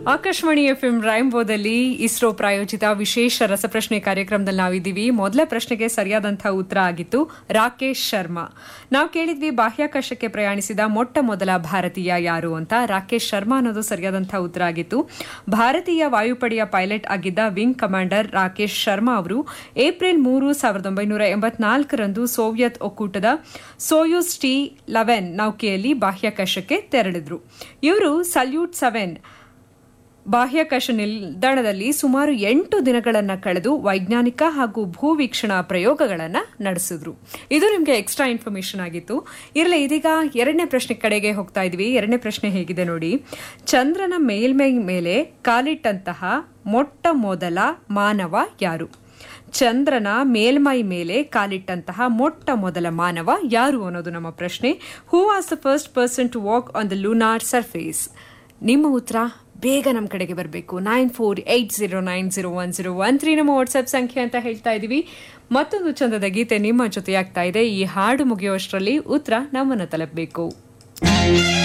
Akashvani FM ರೈಂಬೋದಲ್ಲಿ ISRO ಪ್ರಾಯೋಜಿತ ವಿಶೇಷ ರಸಪ್ರಶ್ನೆ ಕಾರ್ಯಕ್ರಮದಲ್ಲಿ ನಾವಿದ್ದೀವಿ ಮೊದಲ ಪ್ರಶ್ನೆಗೆ ಸರಿಯಾದಂತಹ ಉತ್ತರ ಆಗಿತ್ತು ರಾಕೇಶ್ ಶರ್ಮಾ ನಾವು ಕೇಳಿದ್ವಿ ಬಾಹ್ಯಾಕಾಶಕ್ಕೆ ಪ್ರಯಾಣಿಸಿದ ಮೊಟ್ಟ ಮೊದಲ ಭಾರತೀಯ ಯಾರು ಅಂತ ರಾಕೇಶ್ ಶರ್ಮಾ ಅನ್ನೋದು ಸರಿಯಾದಂತಹ ಉತ್ತರ ಆಗಿತ್ತು ಭಾರತೀಯ ವಾಯುಪಡೆಯ ಪೈಲಟ್ ಆಗಿದ್ದ ವಿಂಗ್ ಕಮಾಂಡರ್ ರಾಕೇಶ್ ಶರ್ಮಾ ಅವರು ಏಪ್ರಿಲ್ ಮೂರು ಸಾವಿರದ ಒಂಬೈನೂರ ಎಂಬತ್ನಾಲ್ಕರಂದು ಸೋವಿಯತ್ ಒಕ್ಕೂಟದ ಸೋಯೂಸ್ ಟಿ ಲೆವೆನ್ ನೌಕೆಯಲ್ಲಿ ಬಾಹ್ಯಾಕಾಶಕ್ಕೆ ತೆರಳಿದ್ರು ಇವರು ಸಲ್ಯೂಟ್ ಸೆವೆನ್ ಬಾಹ್ಯಾಕಾಶ ನಿಲ್ದಾಣದಲ್ಲಿ ಸುಮಾರು ಎಂಟು ದಿನಗಳನ್ನು ಕಳೆದು ವೈಜ್ಞಾನಿಕ ಹಾಗೂ ಭೂವೀಕ್ಷಣಾ ಪ್ರಯೋಗಗಳನ್ನು ನಡೆಸಿದ್ರು ಇದು ನಿಮಗೆ ಎಕ್ಸ್ಟ್ರಾ ಇನ್ಫಾರ್ಮೇಶನ್ ಆಗಿತ್ತು ಇರಲಿ ಇದೀಗ ಎರಡನೇ ಪ್ರಶ್ನೆ ಕಡೆಗೆ ಹೋಗ್ತಾ ಇದ್ವಿ ಎರಡನೇ ಪ್ರಶ್ನೆ ಹೇಗಿದೆ ನೋಡಿ ಚಂದ್ರನ ಮೇಲ್ಮೈ ಮೇಲೆ ಕಾಲಿಟ್ಟಂತಹ ಮೊಟ್ಟ ಮೊದಲ ಮಾನವ ಯಾರು ಚಂದ್ರನ ಮೇಲ್ಮೈ ಮೇಲೆ ಕಾಲಿಟ್ಟಂತಹ ಮೊಟ್ಟ ಮೊದಲ ಮಾನವ ಯಾರು ಅನ್ನೋದು ನಮ್ಮ ಪ್ರಶ್ನೆ who was the first person to walk on the lunar surface ನಿಮ್ಮ ಉತ್ತರ ಬೇಗ ನಮ್ಮ ಕಡೆಗೆ ಬರಬೇಕು nine four eight zero nine zero one zero one three ನಮ್ಮ ವಾಟ್ಸ್ಆಪ್ ಸಂಖ್ಯೆ ಅಂತ ಹೇಳ್ತಾ ಇದ್ದೀವಿ ಮತ್ತೊಂದು ಚಂದದ ಗೀತೆ ನಿಮ್ಮ ಜೊತೆಯಾಗ್ತಾ ಇದೆ ಈ ಹಾಡು ಮುಗಿಯುವಷ್ಟರಲ್ಲಿ ಉತ್ತರ ನಮ್ಮನ್ನು ತಲುಪಬೇಕು